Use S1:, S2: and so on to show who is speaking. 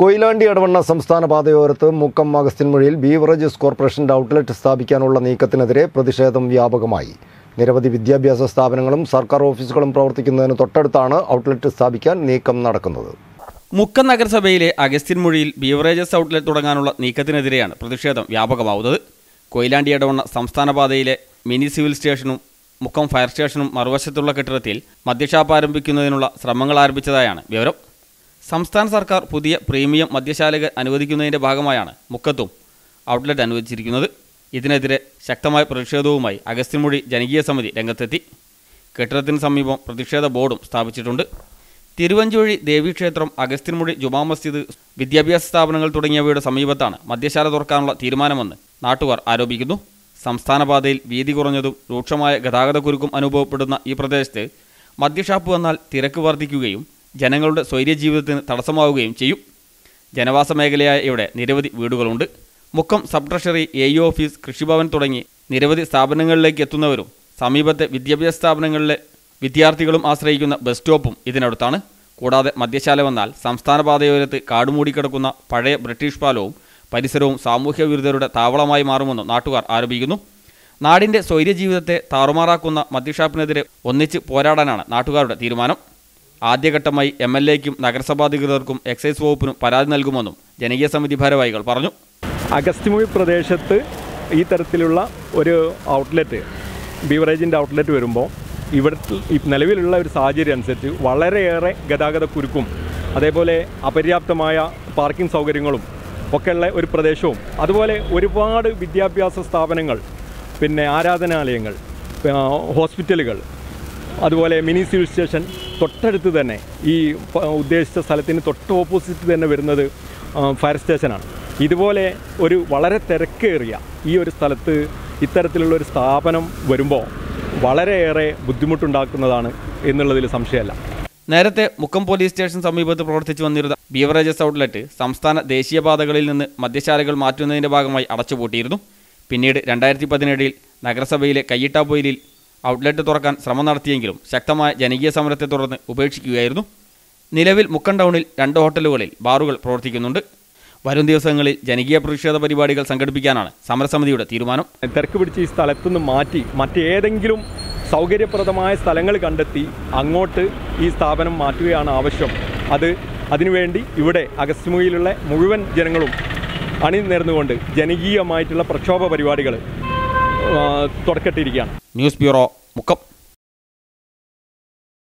S1: കൊയിലാണ്ടി ഇടവണ്ണ സംസ്ഥാന പാതയോരത്ത് മുക്കം അഗസ്ത്യൻമൊഴിയിൽ ബീവറേജസ് കോർപ്പറേഷന്റെ ഔട്ട്ലെറ്റ് സ്ഥാപിക്കാനുള്ള നീക്കത്തിനെതിരെ പ്രതിഷേധം വ്യാപകമായി നിരവധി വിദ്യാഭ്യാസ സ്ഥാപനങ്ങളും സർക്കാർ ഓഫീസുകളും പ്രവർത്തിക്കുന്നതിന് തൊട്ടടുത്താണ് ഔട്ട്ലെറ്റ് സ്ഥാപിക്കാൻ നീക്കം നടക്കുന്നത്
S2: മുക്കം നഗരസഭയിലെ അഗസ്ത്യൻമൊഴിയിൽ ബീവറേജസ് ഔട്ട്ലെറ്റ് തുടങ്ങാനുള്ള നീക്കത്തിനെതിരെയാണ് പ്രതിഷേധം വ്യാപകമാവുന്നത് കൊയിലാണ്ടി ഇടവണ്ണ സംസ്ഥാന പാതയിലെ മിനി സിവിൽ സ്റ്റേഷനും മുക്കം ഫയർ സ്റ്റേഷനും മറുവശത്തുള്ള കെട്ടിടത്തിൽ മദ്യഷാപ്പ് ആരംഭിക്കുന്നതിനുള്ള ശ്രമങ്ങൾ ആരംഭിച്ചതായാണ് വിവരം സംസ്ഥാന സർക്കാർ പുതിയ പ്രീമിയം മദ്യശാലകൾ അനുവദിക്കുന്നതിൻ്റെ ഭാഗമായാണ് മുക്കത്തും ഔട്ട്ലെറ്റ് അനുവദിച്ചിരിക്കുന്നത് ഇതിനെതിരെ ശക്തമായ പ്രതിഷേധവുമായി അഗസ്ത്യൻമൊഴി ജനകീയ സമിതി രംഗത്തെത്തി കെട്ടിടത്തിന് സമീപം പ്രതിഷേധ ബോർഡും സ്ഥാപിച്ചിട്ടുണ്ട് തിരുവഞ്ചൂഴി ദേവീക്ഷേത്രം അഗസ്ത്യൻമുഴി ജുമാ മസ്ജിദ് വിദ്യാഭ്യാസ സ്ഥാപനങ്ങൾ തുടങ്ങിയവയുടെ സമീപത്താണ് മദ്യശാല തുറക്കാനുള്ള തീരുമാനമെന്ന് നാട്ടുകാർ ആരോപിക്കുന്നു സംസ്ഥാന പാതയിൽ വീതി കുറഞ്ഞതും രൂക്ഷമായ ഗതാഗതക്കുരുക്കും അനുഭവപ്പെടുന്ന ഈ പ്രദേശത്ത് മദ്യഷാപ്പ് വന്നാൽ തിരക്ക് വർദ്ധിക്കുകയും ജനങ്ങളുടെ സ്വൈര്യജീവിതത്തിന് തടസ്സമാവുകയും ചെയ്യും ജനവാസ മേഖലയായ ഇവിടെ നിരവധി വീടുകളുണ്ട് Mukkam sub treasury A E office Krishibhavan തുടങ്ങി നിരവധി സ്ഥാപനങ്ങളിലേക്ക് എത്തുന്നവരും സമീപത്തെ വിദ്യാഭ്യാസ സ്ഥാപനങ്ങളിലെ വിദ്യാർത്ഥികളും ആശ്രയിക്കുന്ന ബസ് സ്റ്റോപ്പും ഇതിനടുത്താണ് കൂടാതെ മദ്യശാല വന്നാൽ സംസ്ഥാന പാതയോരത്ത് കാടുമൂടിക്കിടക്കുന്ന പഴയ ബ്രിട്ടീഷ് പാലവും പരിസരവും സാമൂഹ്യ വിരുദ്ധരുടെ താവളമായി മാറുമെന്ന് നാട്ടുകാർ ആരോപിക്കുന്നു നാടിൻ്റെ സ്വൈര്യജീവിതത്തെ താറുമാറാക്കുന്ന മദ്യഷാപ്പിനെതിരെ ഒന്നിച്ച് പോരാടാനാണ് നാട്ടുകാരുടെ തീരുമാനം ആദ്യഘട്ടമായി എം എൽ എക്കും നഗരസഭാധികൃതർക്കും എക്സൈസ് വകുപ്പിനും പരാതി നൽകുമെന്നും ജനകീയ സമിതി ഭാരവാഹികൾ പറഞ്ഞു
S3: അഗസ്ത്യമൊഴി പ്രദേശത്ത് ഈ തരത്തിലുള്ള ഒരു ഔട്ട്ലെറ്റ് ബീവറേജിൻ്റെ ഔട്ട്ലെറ്റ് വരുമ്പോൾ ഇവിടെ ഈ നിലവിലുള്ള ഒരു സാഹചര്യം അനുസരിച്ച് വളരെയേറെ ഗതാഗത കുരുക്കും അതേപോലെ അപര്യാപ്തമായ പാർക്കിംഗ് സൗകര്യങ്ങളും ഒക്കെയുള്ള ഒരു പ്രദേശവും അതുപോലെ ഒരുപാട് വിദ്യാഭ്യാസ സ്ഥാപനങ്ങൾ പിന്നെ ആരാധനാലയങ്ങൾ ആ, ഹോസ്പിറ്റലുകൾ അതുപോലെ മിനി സിവിൽ സ്റ്റേഷൻ തൊട്ടടുത്ത് തന്നെ ഈ പ- ഉദ്ദേശിച്ച സ്ഥലത്തിന് തൊട്ട് ഓപ്പോസിറ്റ് തന്നെ വരുന്നത് ആ, ഫയർ സ്റ്റേഷനാണ് ഇതുപോലെ ഒരു വളരെ തിരക്കേറിയ ഈ ഒരു സ്ഥലത്ത് ഇത്തരത്തിലുള്ള ഒരു സ്ഥാപനം വരുമ്പോൾ വളരെയേറെ ബുദ്ധിമുട്ടുണ്ടാക്കുന്നതാണ് എന്നുള്ളതിൽ സംശയമല്ല
S2: നേരത്തെ മുക്കം പോലീസ് സ്റ്റേഷൻ സമീപത്ത് പ്രവർത്തിച്ചു വന്നിരുന്ന ബീവറേജസ് ഔട്ട്ലെറ്റ് സംസ്ഥാന ദേശീയപാതകളിൽ നിന്ന് മദ്യശാലകൾ മാറ്റുന്നതിന്റെ ഭാഗമായി അടച്ചുപൂട്ടിയിരുന്നു പിന്നീട് രണ്ടായിരത്തി പതിനേഴിൽ നഗരസഭയിലെ കയ്യിട്ടാപ്പൊയിലിൽ ഔട്ട്ലെറ്റ് തുറക്കാൻ ശ്രമം നടത്തിയെങ്കിലും ശക്തമായ ജനകീയ സമരത്തെ തുടർന്ന് ഉപേക്ഷിക്കുകയായിരുന്നു നിലവിൽ മുക്കം ടൗണിൽ രണ്ട് ഹോട്ടലുകളിൽ ബാറുകൾ പ്രവർത്തിക്കുന്നുണ്ട് വരും ദിവസങ്ങളിൽ ജനകീയ പ്രതിഷേധ പരിപാടികൾ സംഘടിപ്പിക്കാനാണ് സമരസമിതിയുടെ തീരുമാനം
S3: തിരക്ക് പിടിച്ച് ഈ സ്ഥലത്തു നിന്ന് മാറ്റി മറ്റേതെങ്കിലും സൗകര്യപ്രദമായ സ്ഥലങ്ങൾ കണ്ടെത്തി അങ്ങോട്ട് ഈ സ്ഥാപനം മാറ്റുകയാണ് ആവശ്യം അത് അതിനുവേണ്ടി ഇവിടെ അഗസ്ത്യമൊഴിയിലുള്ള മുഴുവൻ ജനങ്ങളും അണിനിരന്നുകൊണ്ട് ജനകീയമായിട്ടുള്ള പ്രക്ഷോഭ പരിപാടികൾ തുടക്കട്ടിരിക്കുകയാണ്
S2: ന്യൂസ് ബ്യൂറോ മുക്കം